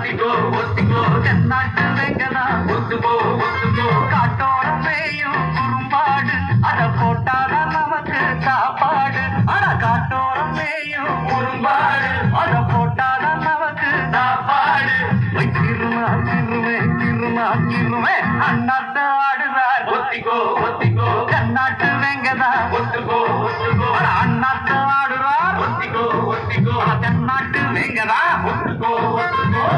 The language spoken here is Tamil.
ஒத்திக்கோ ஒத்திக்கோ தென்னாட்டு வெங்கதா ஒத்துக்கோ ஒத்துக்கோ காட்டோட மேயும் குறும்பாடு அத போட்டாதான் நமக்கு சாப்பாடு அட காட்டோட மேயும் குறும்பாடு அத போட்டாதான் நமக்கு சாப்பாடு போய் திருமா திருமே திருமா திருமே அண்ணாத்த ஆடுறார் ஒத்திக்கோ ஒத்திக்கோ தென்னாட்டு வெங்கதா ஒத்துக்கோ ஒத்துக்கோ அட அண்ணாத்த ஆடுறார் ஒத்திக்கோ ஒத்திக்கோ தென்னாட்டு வெங்கதா ஒத்துக்கோ ஒத்துக்கோ